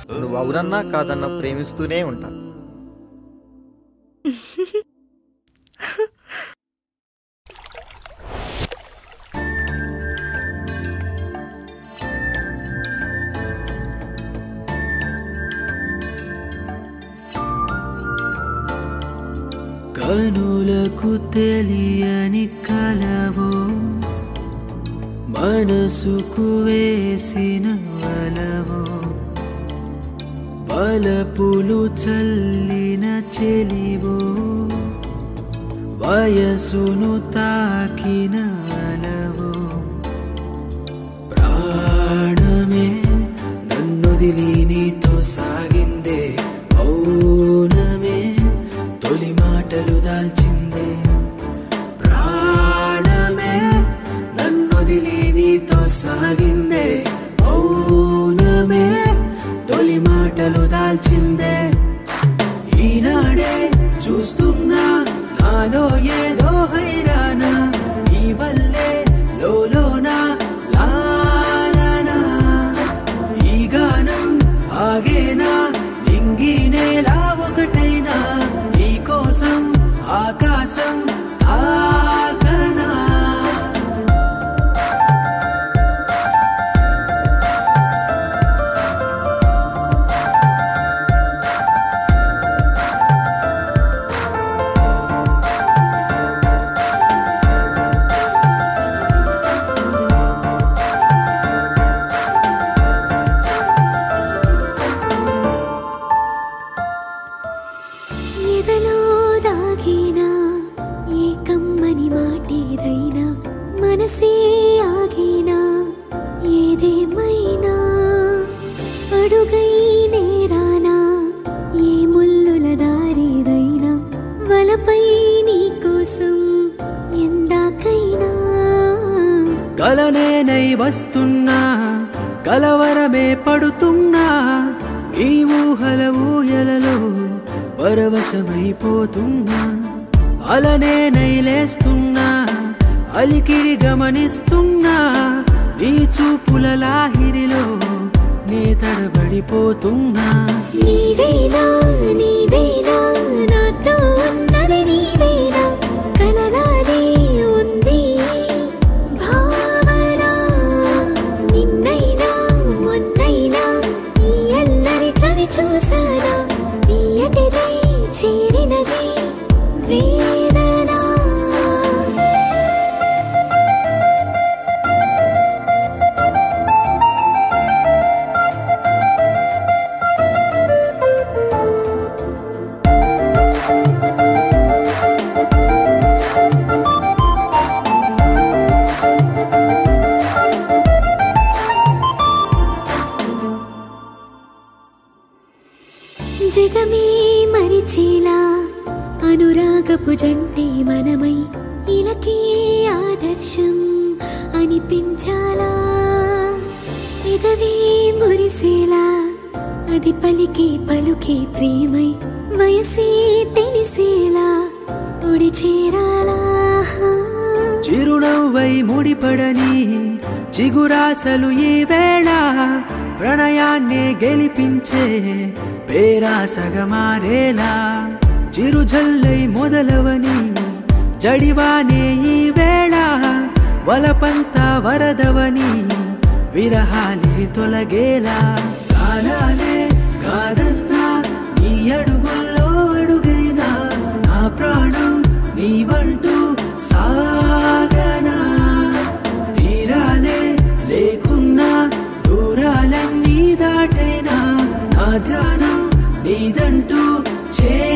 నువ్వు అవునన్నా కాదన్నా ప్రేమిస్తూనే ఉంటా కనులకు తెలియని కలవో మనసుకు వేసిన వలవో బలపులు చల్లిన చెలివో వయసును తాకిన అలవో ప్రాణమే నన్నుదిలి నీతో సాగిందే మౌనమే తొలి మాటలు దాల్చిందే ప్రాణమే నన్నుదిలి నీతో సాగిందే మౌనమే తొలి మాటలు దాల్చిందే ఈనాడే చూస్తున్నా నాలో ఏదో హైరానా ఈ వల్లే లోలోనా లాలనా ఈ గానం ఆగేనా నింగి నేల ఒకటైనా నీ కోసం ఆకాశం ఆకనా ఎదలో దాగిన ఏ కమ్మని మాటేదైనా మనసే ఆగినా ఏదేమైనా అడుగై నేరానా ఏ ముల్లుల దారేదైనా వలపై నీ కోసం ఎందాకైనా కలనేనై వస్తున్నా కలవరమే పడుతున్నా ఈ ఊహల ఊయలలో పరవశమైపోతున్నా అలనేనై లేస్తున్నా అలికిడి గమనిస్తున్నా నీ చూపుల లాహిరిలో నీ తడబడిపోతున్నా నీవేనా నీవేనా నాతో ఉన్నది నీవేనా కలరాదే ఉంది భావన నిన్నైనా మొన్నైనా ఈ అల్లరి చవి చూసానా తీయటిదై చేరినది వేదనా జగమే మరిచేలా అనురాగపు జంటే మనమై ఇలకే ఆదర్శం అనిపించాలా పెదవే మురిసేలా అది పలికే పలుకే ప్రేమై వయసే తెలిసేలా ఒడి చేరాలా చిరునవ్వై ముడిపడని చిగురాసలు ఈ వేళ ప్రణయాన్నే గెలిపించే పేరాసగా మారేలా చిరుజల్లై మొదలవని జడివానే ఈ వేళ వలపంతా వరదవని విరహాలే తొలగేలా కాలాలే కాదన్నా నీ అడుగుల్లో అడుగైనా నా ప్రాణం నీవంటూ సాగనా తీరాలే లేకున్నా దూరాలన్నీ దాటైనా నా ధ్యానం నీదంటూ చే